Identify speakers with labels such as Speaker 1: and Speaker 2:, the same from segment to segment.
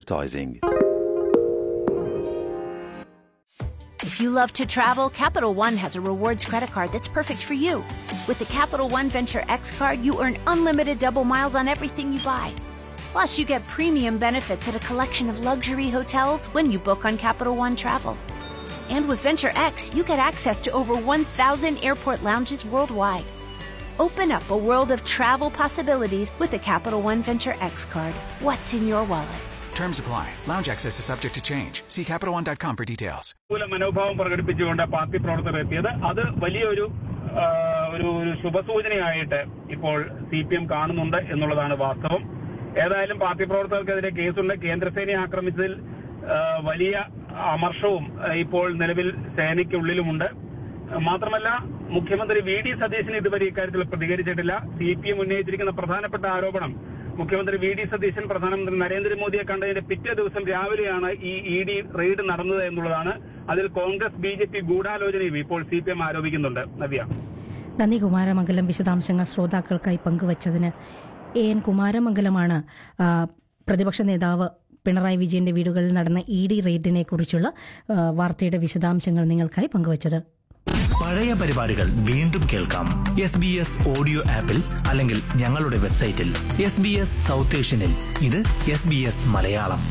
Speaker 1: advertising.
Speaker 2: If you love to travel, Capital One has a rewards credit card that's perfect for you. With the Capital One Venture X card, you earn unlimited double miles on everything you buy. Plus, you get premium benefits at a collection of luxury hotels when you book on Capital One Travel. And with Venture X, you get access to over 1,000 airport lounges worldwide. Open up a world of travel possibilities with the Capital One Venture X card. What's in your wallet?
Speaker 3: Terms apply. Lounge access is subject to change. See CapitalOne.com for details.
Speaker 4: അനുകൂല മനോഭാവം പ്രകടിപ്പിച്ചുകൊണ്ട് party പ്രവർത്തകർ എത്തിയത് അത് വലിയൊരു ആ, ഒരു ഒരു ശുഭസൂചനയായിട്ട് ഇപ്പോൾ സി പി എം കാണുന്നുണ്ട് എന്നുള്ളതാണ് വാസ്തവം ഏതായാലും പാർട്ടി പ്രവർത്തകർക്കെതിരെ കേസുണ്ട് കേന്ദ്രസേനയെ ആക്രമിച്ചതിൽ ആ, വലിയ അമർഷവും ആ, ഇപ്പോൾ നിലവിൽ സേനയ്ക്കുള്ളിലുമുണ്ട് മാത്രമല്ല മുഖ്യമന്ത്രി വി ഡി സതീശൻ ഇതുവരെ ഇക്കാര്യത്തിൽ പ്രതികരിച്ചിട്ടില്ല സി പി എം ഉന്നയിച്ചിരിക്കുന്ന പ്രധാനപ്പെട്ട ആരോപണം മുഖ്യമന്ത്രി വി ഡി സതീശൻ പ്രധാനമന്ത്രി നരേന്ദ്രമോദിയെ കണ്ടതിന്റെ പിറ്റേ ദിവസം രാവിലെയാണ് ഈ ഇ ഡി റെയ്ഡ് നടന്നത് എന്നുള്ളതാണ് അതിൽ കോൺഗ്രസ് ബി ജെ പി ഗൂഢാലോചനയും ഇപ്പോൾ സി പി എം ആരോപിക്കുന്നുണ്ട് നവ്യ
Speaker 5: നന്ദി കുമാരമംഗലം വിശദാംശങ്ങൾ ശ്രോതാക്കൾക്കായി പങ്കുവച്ചതിന് എ എൻ കുമാരമംഗലമാണ് ആ, പ്രതിപക്ഷ നേതാവ് പിണറായി വിജയന്റെ വീടുകളിൽ നടന്ന ഇ ഡി റെയ്ഡിനെ കുറിച്ചുള്ള ആ, വാർത്തയുടെ വിശദാംശങ്ങൾ നിങ്ങൾക്കായി പങ്കുവച്ചത്
Speaker 6: പഴയ പരിപാടികൾ വീണ്ടും കേൾക്കാം എസ് ബി എസ് ഓഡിയോ ആപ്പിൽ അല്ലെങ്കിൽ ഞങ്ങളുടെ വെബ്സൈറ്റിൽ എസ് ബി എസ് സൗത്ത് ഏഷ്യനിൽ ഇത് S B S Malayalam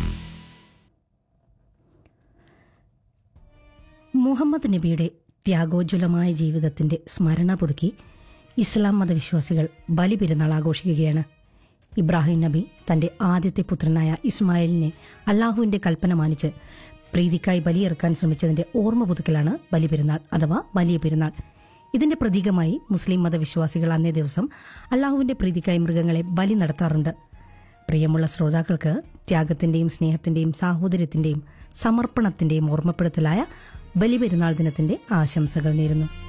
Speaker 5: Muhammad നബിയുടെ ത്യാഗോജ്വലമായ ജീവിതത്തിന്റെ സ്മരണ പുതുക്കി ഇസ്ലാം മതവിശ്വാസികൾ ബലിപെരുന്നാൾ ആഘോഷിക്കുകയാണ് ഇബ്രാഹിം നബി തന്റെ ആദ്യത്തെ പുത്രനായ ഇസ്മായിലിനെ അള്ളാഹുവിന്റെ കൽപ്പന മാനിച്ച് പ്രീതിക്കായി ബലിയിറക്കാൻ ശ്രമിച്ചതിന്റെ ഓർമ്മ പുതുക്കലാണ് ബലിപെരുന്നാൾ അഥവാ വലിയ പെരുന്നാൾ ഇതിന്റെ പ്രതീകമായി മുസ്ലിം മതവിശ്വാസികൾ അന്നേ ദിവസം അള്ളാഹുവിന്റെ പ്രീതിക്കായി മൃഗങ്ങളെ ബലി നടത്താറുണ്ട് പ്രിയമുള്ള ശ്രോതാക്കൾക്ക് ത്യാഗത്തിന്റെയും സ്നേഹത്തിന്റെയും സാഹോദര്യത്തിന്റെയും സമർപ്പണത്തിന്റെയും ഓർമ്മപ്പെടുത്തലായ ബലിപെരുന്നാൾ ദിനത്തിന്റെ ആശംസകൾ നേരുന്നു